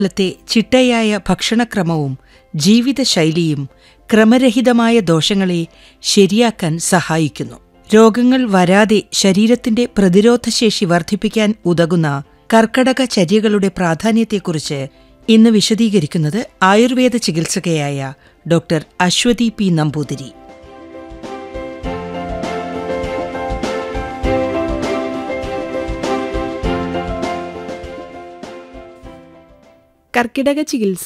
കാലത്തെ ചിട്ടയായ ഭക്ഷണക്രമവും ജീവിതശൈലിയും ക്രമരഹിതമായ ദോഷങ്ങളെ ശരിയാക്കാൻ സഹായിക്കുന്നു രോഗങ്ങൾ വരാതെ ശരീരത്തിന്റെ പ്രതിരോധശേഷി വർദ്ധിപ്പിക്കാൻ ഉതകുന്ന കർക്കടക ചര്യകളുടെ പ്രാധാന്യത്തെക്കുറിച്ച് ഇന്ന് വിശദീകരിക്കുന്നത് ആയുർവേദ ചികിത്സകയായ ഡോക്ടർ അശ്വതി പി നമ്പൂതിരി കർക്കിടക ചികിത്സ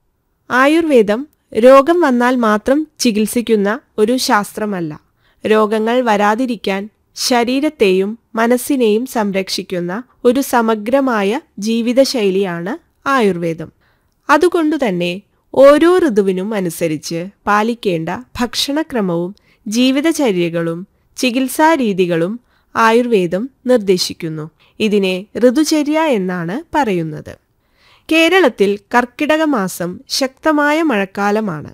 ആയുർവേദം രോഗം വന്നാൽ മാത്രം ചികിത്സിക്കുന്ന ഒരു ശാസ്ത്രമല്ല രോഗങ്ങൾ വരാതിരിക്കാൻ ശരീരത്തെയും മനസ്സിനെയും സംരക്ഷിക്കുന്ന ഒരു സമഗ്രമായ ജീവിതശൈലിയാണ് ആയുർവേദം അതുകൊണ്ടുതന്നെ ഓരോ ഋതുവിനും അനുസരിച്ച് പാലിക്കേണ്ട ഭക്ഷണക്രമവും ജീവിതചര്യകളും ചികിത്സാരീതികളും ആയുർവേദം നിർദ്ദേശിക്കുന്നു ഇതിനെ ഋതുചര്യ എന്നാണ് പറയുന്നത് കേരളത്തിൽ കർക്കിടക മാസം ശക്തമായ മഴക്കാലമാണ്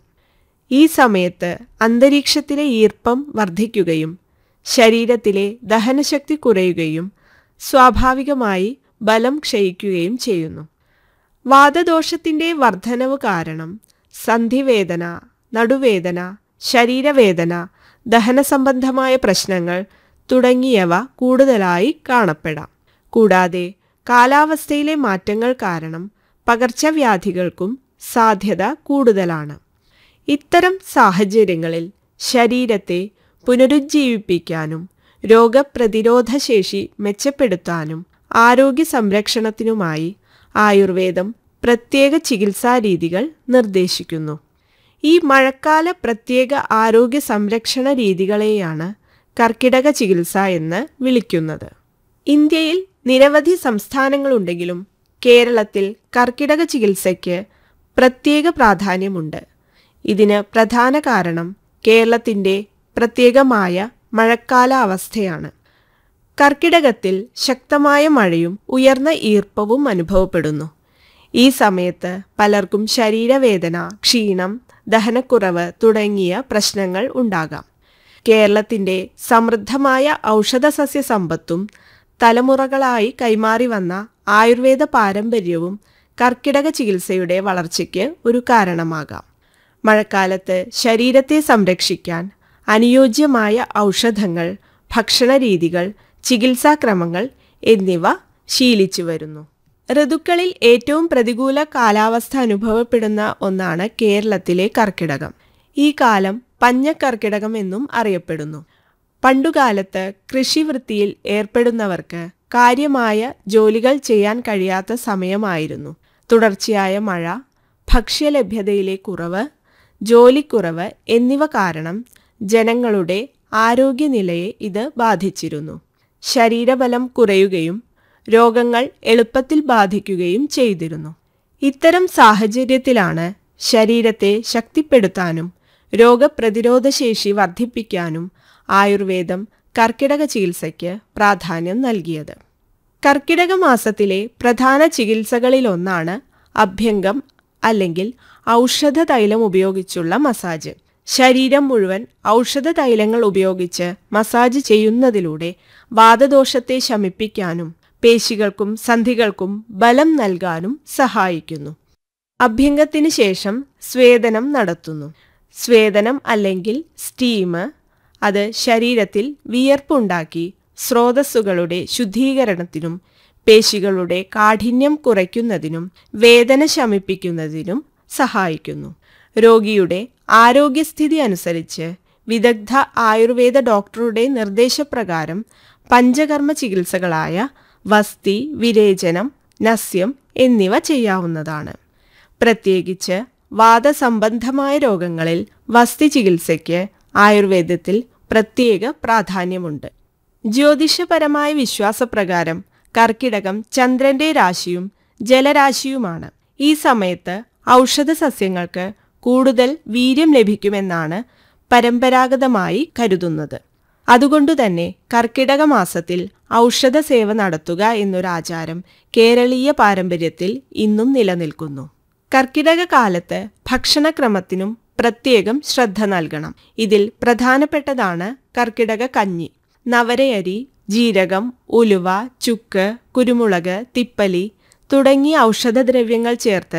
ഈ സമയത്ത് അന്തരീക്ഷത്തിലെ ഈർപ്പം വർദ്ധിക്കുകയും ശരീരത്തിലെ ദഹനശക്തി കുറയുകയും സ്വാഭാവികമായി ബലം ക്ഷയിക്കുകയും ചെയ്യുന്നു വാദദോഷത്തിന്റെ വർധനവ് കാരണം സന്ധിവേദന നടുവേദന ശരീരവേദന ദഹനസംബന്ധമായ പ്രശ്നങ്ങൾ തുടങ്ങിയവ കൂടുതലായി കാണപ്പെടാം കൂടാതെ കാലാവസ്ഥയിലെ മാറ്റങ്ങൾ കാരണം പകർച്ചവ്യാധികൾക്കും സാധ്യത കൂടുതലാണ് ഇത്തരം സാഹചര്യങ്ങളിൽ ശരീരത്തെ പുനരുജ്ജീവിപ്പിക്കാനും രോഗപ്രതിരോധ ശേഷി മെച്ചപ്പെടുത്താനും ആരോഗ്യ സംരക്ഷണത്തിനുമായി ആയുർവേദം പ്രത്യേക ചികിത്സാരീതികൾ നിർദ്ദേശിക്കുന്നു ഈ മഴക്കാല പ്രത്യേക ആരോഗ്യ സംരക്ഷണ രീതികളെയാണ് കർക്കിടക ചികിത്സ എന്ന് വിളിക്കുന്നത് ഇന്ത്യയിൽ നിരവധി സംസ്ഥാനങ്ങളുണ്ടെങ്കിലും കേരളത്തിൽ കർക്കിടക ചികിത്സയ്ക്ക് പ്രത്യേക പ്രാധാന്യമുണ്ട് ഇതിന് പ്രധാന കാരണം കേരളത്തിൻ്റെ പ്രത്യേകമായ മഴക്കാല അവസ്ഥയാണ് കർക്കിടകത്തിൽ ശക്തമായ മഴയും ഉയർന്ന ഈർപ്പവും അനുഭവപ്പെടുന്നു ഈ സമയത്ത് പലർക്കും ശരീരവേദന ക്ഷീണം ദഹനക്കുറവ് തുടങ്ങിയ പ്രശ്നങ്ങൾ ഉണ്ടാകാം കേരളത്തിൻ്റെ സമൃദ്ധമായ ഔഷധസസ്യ സമ്പത്തും തലമുറകളായി കൈമാറി വന്ന ആയുർവേദ പാരമ്പര്യവും കർക്കിടക ചികിത്സയുടെ വളർച്ചയ്ക്ക് ഒരു കാരണമാകാം മഴക്കാലത്ത് ശരീരത്തെ സംരക്ഷിക്കാൻ അനുയോജ്യമായ ഔഷധങ്ങൾ ഭക്ഷണരീതികൾ ചികിത്സാക്രമങ്ങൾ എന്നിവ ശീലിച്ചു വരുന്നു ഋതുക്കളിൽ ഏറ്റവും പ്രതികൂല കാലാവസ്ഥ അനുഭവപ്പെടുന്ന ഒന്നാണ് കേരളത്തിലെ കർക്കിടകം ഈ കാലം പഞ്ഞക്കർക്കിടകം എന്നും അറിയപ്പെടുന്നു പണ്ടുകാലത്ത് കൃഷിവൃത്തിയിൽ ഏർപ്പെടുന്നവർക്ക് കാര്യമായ ജോലികൾ ചെയ്യാൻ കഴിയാത്ത സമയമായിരുന്നു തുടർച്ചയായ മഴ ഭക്ഷ്യലഭ്യതയിലെ കുറവ് ജോലിക്കുറവ് എന്നിവ കാരണം ജനങ്ങളുടെ ആരോഗ്യനിലയെ ഇത് ബാധിച്ചിരുന്നു ശരീരബലം കുറയുകയും രോഗങ്ങൾ എളുപ്പത്തിൽ ബാധിക്കുകയും ചെയ്തിരുന്നു ഇത്തരം സാഹചര്യത്തിലാണ് ശരീരത്തെ ശക്തിപ്പെടുത്താനും രോഗപ്രതിരോധശേഷി വർദ്ധിപ്പിക്കാനും ആയുർവേദം കർക്കിടക ചികിത്സയ്ക്ക് പ്രാധാന്യം നൽകിയത് കർക്കിടക മാസത്തിലെ പ്രധാന ചികിത്സകളിലൊന്നാണ് അഭ്യംഗം അല്ലെങ്കിൽ ഔഷധ തൈലം ഉപയോഗിച്ചുള്ള മസാജ് ശരീരം മുഴുവൻ ഔഷധ തൈലങ്ങൾ ഉപയോഗിച്ച് മസാജ് ചെയ്യുന്നതിലൂടെ വാദദോഷത്തെ ശമിപ്പിക്കാനും പേശികൾക്കും സന്ധികൾക്കും ബലം നൽകാനും സഹായിക്കുന്നു അഭ്യംഗത്തിന് ശേഷം സ്വേദനം നടത്തുന്നു സ്വേദനം അല്ലെങ്കിൽ സ്റ്റീം അത് ശരീരത്തിൽ വിയർപ്പുണ്ടാക്കി സ്രോതസ്സുകളുടെ ശുദ്ധീകരണത്തിനും പേശികളുടെ കാഠിന്യം കുറയ്ക്കുന്നതിനും വേദന ശമിപ്പിക്കുന്നതിനും സഹായിക്കുന്നു രോഗിയുടെ ആരോഗ്യസ്ഥിതി അനുസരിച്ച് വിദഗ്ധ ആയുർവേദ ഡോക്ടറുടെ നിർദ്ദേശപ്രകാരം പഞ്ചകർമ്മ ചികിത്സകളായ വസ്തി വിരേചനം നസ്യം എന്നിവ ചെയ്യാവുന്നതാണ് പ്രത്യേകിച്ച് വാദസംബന്ധമായ രോഗങ്ങളിൽ വസ്തി ചികിത്സയ്ക്ക് ആയുർവേദത്തിൽ പ്രത്യേക പ്രാധാന്യമുണ്ട് ജ്യോതിഷപരമായ വിശ്വാസപ്രകാരം കർക്കിടകം ചന്ദ്രന്റെ രാശിയും ജലരാശിയുമാണ് ഈ സമയത്ത് ഔഷധ സസ്യങ്ങൾക്ക് കൂടുതൽ വീര്യം ലഭിക്കുമെന്നാണ് പരമ്പരാഗതമായി കരുതുന്നത് അതുകൊണ്ടുതന്നെ കർക്കിടക മാസത്തിൽ ഔഷധ സേവ നടത്തുക എന്നൊരാചാരം കേരളീയ പാരമ്പര്യത്തിൽ ഇന്നും നിലനിൽക്കുന്നു കർക്കിടക കാലത്ത് ഭക്ഷണക്രമത്തിനും പ്രത്യേകം ശ്രദ്ധ നൽകണം ഇതിൽ പ്രധാനപ്പെട്ടതാണ് കർക്കിടക കഞ്ഞി നവരയരി ജീരകം ഉലുവ ചുക്ക് കുരുമുളക് തിപ്പലി തുടങ്ങിയ ഔഷധദ്രവ്യങ്ങൾ ചേർത്ത്